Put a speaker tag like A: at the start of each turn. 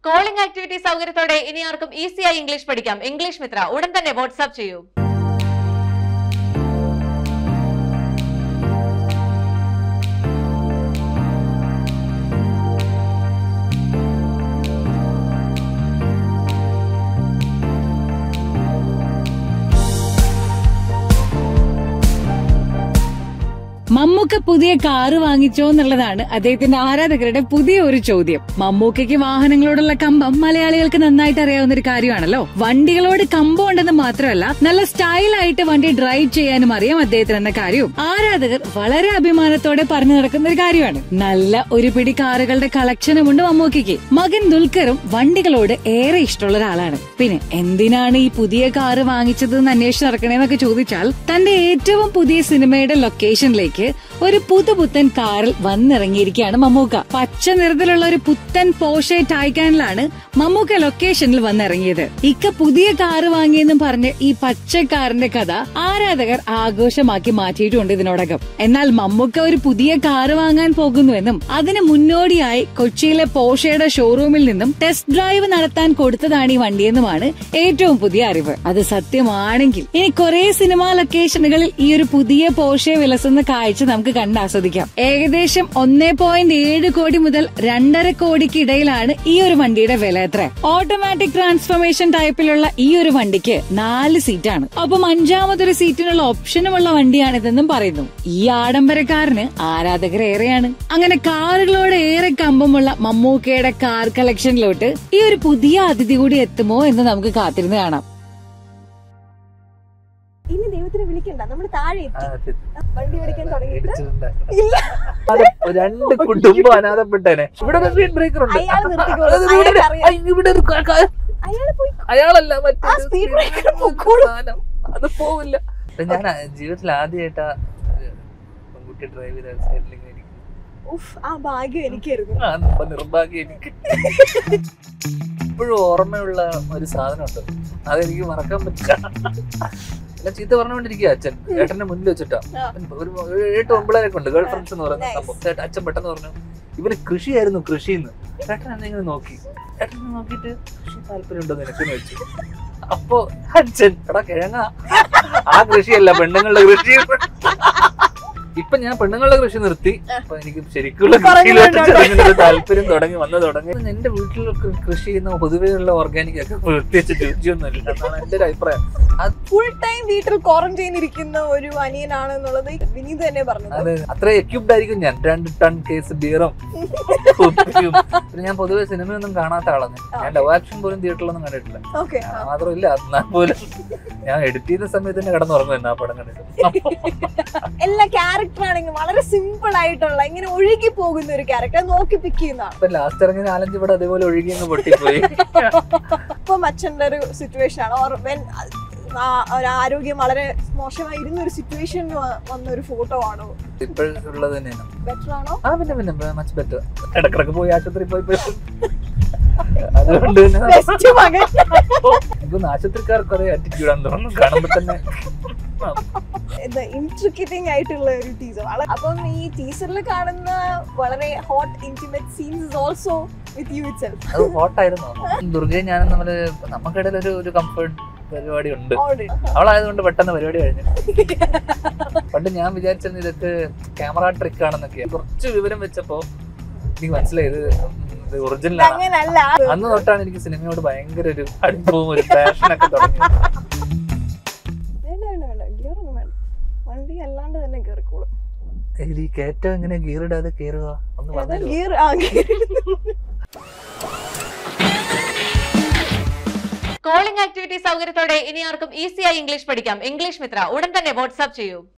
A: Calling activity സൗകര്യത്തോടെ ഇനി ആർക്കും ഈസിയായി ഇംഗ്ലീഷ് പഠിക്കാം ഇംഗ്ലീഷ് മിത്ര ഉടൻ തന്നെ വാട്സ്ആപ്പ് ചെയ്യൂ
B: മമ്മൂക്ക പുതിയ കാറ് വാങ്ങിച്ചോ എന്നുള്ളതാണ് അദ്ദേഹത്തിന്റെ ആരാധകരുടെ പുതിയ ഒരു ചോദ്യം മമ്മൂക്കയ്ക്ക് വാഹനങ്ങളോടുള്ള കമ്പം മലയാളികൾക്ക് നന്നായിട്ട് അറിയാവുന്ന ഒരു കാര്യമാണല്ലോ വണ്ടികളോട് കമ്പം ഉണ്ടെന്ന് മാത്രമല്ല നല്ല സ്റ്റൈലായിട്ട് വണ്ടി ഡ്രൈവ് ചെയ്യാനും അറിയാം അദ്ദേഹത്തിന് എന്ന കാര്യവും ആരാധകർ വളരെ അഭിമാനത്തോടെ പറഞ്ഞു നടക്കുന്ന ഒരു കാര്യമാണ് നല്ല ഒരു പിടി കാറുകളുടെ കളക്ഷനുമുണ്ട് മമ്മൂക്കയ്ക്ക് മകൻ ദുൽഖറും വണ്ടികളോട് ഏറെ ഇഷ്ടമുള്ള ഒരാളാണ് പിന്നെ എന്തിനാണ് ഈ പുതിയ കാറ് വാങ്ങിച്ചത് എന്ന് അന്വേഷിച്ച് നടക്കണേന്നൊക്കെ ചോദിച്ചാൽ തന്റെ ഏറ്റവും പുതിയ സിനിമയുടെ ലൊക്കേഷനിലേക്ക് ഒരു പുതുപുത്തൻ കാറിൽ വന്നിറങ്ങിയിരിക്കുകയാണ് മമ്മൂക്ക പച്ച നിറത്തിലുള്ള ഒരു പുത്തൻ പോഷെ ടൈക്കാനിലാണ് മമ്മൂക്ക ലൊക്കേഷനിൽ വന്നിറങ്ങിയത് ഇക്ക പുതിയ കാറ് വാങ്ങിയെന്നും പറഞ്ഞ് ഈ പച്ച കാറിന്റെ കഥ ആരാധകർ ആഘോഷമാക്കി മാറ്റിയിട്ടുണ്ട് ഇതിനോടകം എന്നാൽ മമ്മൂക്ക ഒരു പുതിയ കാറ് വാങ്ങാൻ പോകുന്നുവെന്നും അതിന് മുന്നോടിയായി കൊച്ചിയിലെ പോഷയുടെ ഷോറൂമിൽ നിന്നും ടെസ്റ്റ് ഡ്രൈവ് നടത്താൻ കൊടുത്തതാണ് ഈ വണ്ടിയെന്നുമാണ് ഏറ്റവും പുതിയ അറിവ് അത് സത്യമാണെങ്കിൽ ഇനി കുറെ സിനിമാ ലൊക്കേഷനുകളിൽ ഈ ഒരു പുതിയ പോഷെ വിലസുന്ന കാഴ്ച നമുക്ക് കണ്ടാസ്വദിക്കാം ഏകദേശം ഒന്നേ പോയിന്റ് ഏഴ് കോടി മുതൽ രണ്ടര കോടിക്ക് ഇടയിലാണ് ഈ ഒരു വണ്ടിയുടെ വില എത്ര ഓട്ടോമാറ്റിക് ട്രാൻസ്ഫോർമേഷൻ ടൈപ്പിലുള്ള ഈ ഒരു വണ്ടിക്ക് നാല് സീറ്റാണ് ഒപ്പം അഞ്ചാമതൊരു സീറ്റിനുള്ള ഓപ്ഷനുമുള്ള വണ്ടിയാണിതെന്നും പറയുന്നു ഈ ആഡംബരക്കാരന് ആരാധകർ ഏറെയാണ് അങ്ങനെ കാറുകളോട് ഏറെ കമ്പമുള്ള മമ്മൂക്കയുടെ കാർ കളക്ഷനിലോട്ട് ഈ ഒരു പുതിയ അതിഥി കൂടി എത്തുമോ എന്ന് നമുക്ക് കാത്തിരുന്ന് കാണാം
C: ഇനി ദൈവത്തിനെ വിളിക്കണ്ട നമ്മൾ താഴെ
D: ആ,
C: എത്തി
D: അത്
C: വണ്ടി ഓടിക്കാൻ തുടങ്ങിയിട്ട്
D: ഇടിച്ചിട്ടുണ്ടായിരുന്നു.
C: ഇല്ല
D: അത് രണ്ട് കുടുംബം അനാഥപ്പെട്ടേനെ ഇവിടെ ഒരു സ്പീഡ് ബ്രേക്കർ ഉണ്ട്
C: അയാൾ നിർത്തിക്കോളും.
D: അത് ഇവിടെ-
C: അയാൾക്കറിയാം.
D: ആ, ഇവിടെ ഒരു ക- ക-
C: അയാള് പോയി
D: അയാളല്ല
C: ആ
D: മറ്റേ
C: speed breaker പൊക്കോളും.
D: അത് പോവില്ല ഞാൻ ആ- ജീവിതത്തിൽ ആദ്യമായിട്ടാ ഒരു പെൺകുട്ടി ഡ്രൈവ് ചെയ്ത സൈഡിൽ ഇങ്ങനെ ഇരിക്കുന്നു.
C: ഉഫ് ആ ഭാഗ്യം എനിക്കായിരുന്നു
D: ആ, നമ്മ നിർഭാഗ്യം എനിക്ക് ഇപ്പോഴും ഓർമ്മയുള്ള ഒരു സാധനമുണ്ട് അതെനിക്ക് മറക്കാൻ പറ്റില്ല എല്ലാം ചീത്ത പറഞ്ഞുകൊണ്ടിരിക്കുക അച്ഛൻ ഏട്ടന്റെ മുന്നിൽ വെച്ചിട്ടാ
C: ആ.
D: ഒരു ഒരു എട്ട് ഒമ്പളേരൊക്കെ ഉണ്ട് ഗേൾ ഫ്രണ്ട്സ് എന്ന് പറയുന്ന
C: Nice.
D: സംഭവം ചേട്ടൻ അച്ഛൻ പെട്ടെന്ന് പറഞ്ഞു ഇവന് കൃഷിയായിരുന്നു കൃഷിന്ന് ഏട്ടൻ എന്തെങ്കിലും നോക്കി ഏട്ടൻ നോക്കിയിട്ട് കൃഷി താല്പര്യം ഉണ്ടോ നിനക്കെന്ന് വെച്ചു അപ്പൊ അച്ഛൻ എടാ കിഴങ്ങ ആ കൃഷിയല്ല പെണ്ണുങ്ങളുടെ കൃഷി ഇപ്പൊ ഞാൻ പെണ്ണുങ്ങളുടെ കൃഷി നിർത്തി അപ്പൊ എനിക്ക് ശരിക്കുള്ള കൃഷിയിലോട്ട് ചെറുങ്ങനെ താല്പര്യം തുടങ്ങി വന്നു തുടങ്ങി എന്റെ വീട്ടിൽ കൃ- കൃഷി ചെയ്യുന്ന പൊതുവെയുള്ള ഓർഗാനിക് ഒക്കെ പ്രത്യേകിച്ച് രുചിയൊന്നുമില്ല എന്നാണ് എന്റെ ഒരു അഭിപ്രായം അത്
C: ഫുൾ ടൈം വീട്ടിൽ ക്വാറന്റൈൻ ഇരിക്കുന്ന ഒരു അനിയനാണ് എന്നുള്ളത് വിനീത് തന്നെ പറഞ്ഞത്
D: അത് അത്ര എക്യുപ്ഡ് ആയിരിക്കും ഞാൻ രണ്ട് ടൺ കേസ് ബിയറും കുപ്പിയും. പിന്നെ ഞാൻ പൊതുവെ സിനിമയൊന്നും കാണാത്ത ആളാണ് ഞാൻ ലവ് ആക്ഷൻ പോലും തിയേറ്ററിലൊന്നും കണ്ടിട്ടില്ല
C: ഓക്കെ
D: ഞാൻ മാത്രമില്ല എന്നാൽ പോലും ഞാൻ എഡിറ്റ് ചെയ്യുന്ന സമയത്ത് തന്നെ കിടന്നുറങ്ങും ആ പടം കണ്ടിട്ട്
C: എല്ലാ ക്യാരക്ടർ ആണെങ്കിലും വളരെ സിമ്പിൾ ആയിട്ടുള്ള ഇങ്ങനെ ഒഴുകി പോകുന്ന ഒരു ക്യാരക്ടർ നോക്കി പിക്ക് ചെയ്യുന്നതാണ്
D: അപ്പൊ ലാസ്റ്റ് ഇറങ്ങിയ നാലഞ്ച് പടം അതേപോലെ ഒഴുകി അങ്ങ് പൊട്ടിപ്പോയി
C: ഇപ്പം അച്ഛൻ്റെ ഒരു സിറ്റുവേഷൻ ആണ് ഓർ വെൻ ഒരു ആരോഗ്യം വളരെ മോശമായിരുന്ന ഒരു സിറ്റുവേഷനിൽ വന്ന ഒരു ഫോട്ടോ ആണോ
D: ഇപ്പോഴുള്ളത് തന്നെയാണ്
C: ബെറ്റർ ആണോ
D: ആ പിന്നെ പിന്നെ മച്ച് ബെറ്റർ ഇടക്കിടക്ക് പോയി ആശുപത്രി പോയി പോയി അതുകൊണ്ട് തന്നെ
C: ബെസ്റ്റ് മകൻ
D: എനിക്കൊന്ന് ആശുപത്രിക്കാർക്ക് അതേ ആറ്റിറ്റ്യൂഡാന്ന് തോന്നുന്നു കാണുമ്പോ തന്നെ
C: ഇൻട്രിക്കറ്റിംഗ് ആയിട്ടുള്ള ഒരു ടീസർ അപ്പം ഈ ടീസറിൽ കാണുന്ന വളരെ hot intimate scenes is also with you itself
D: അത് ഹോട്ടായിരുന്നു ദുർഗയും ഞാനും തമ്മില് നമുക്കിടയിൽ ഒരു ഒരു കംഫർട്ട് പരിപാടി ഉണ്ട്
C: ഓൾറെഡി
D: അവളായതുകൊണ്ട് പെട്ടെന്ന് പരിപാടി കഴിഞ്ഞു പണ്ട് ഞാൻ വിചാരിച്ചിരുന്നു ഇതൊക്കെ ക്യാമറ ട്രിക്ക് ആണെന്നൊക്കെ കുറച്ച് വിവരം വെച്ചപ്പോ എനിക്ക് മനസ്സിലായത് ഇത് ഒറിജിനൽ ആണ്
C: അങ്ങനല്ല
D: അന്ന് തൊട്ടാണ് എനിക്ക് സിനിമയോട് ഭയങ്കര ഒരു അടുപ്പവും ഒരു പാഷനൊക്കെ തുടങ്ങിയത്
C: വേണ്ട വേണ്ട വേണ്ട ഗിയർ ഒന്നും വേണ്ട വണ്ടി അല്ലാണ്ട് തന്നെ കയറിക്കോളും
D: ഈ കയറ്റം എങ്ങനെ ഗിയർ ഇടാതെ കയറുക ഒന്ന് പറഞ്ഞു
C: ഗിയർ ആ ഗിയർ
A: കോളിംഗ് ആക്ടിവിറ്റി സൗകര്യത്തോടെ ഇനി ആർക്കും ഈസിയായി ഇംഗ്ലീഷ് പഠിക്കാം ഇംഗ്ലീഷ് മിത്ര ഉടൻ തന്നെ വാട്സ്ആപ്പ് ചെയ്യൂ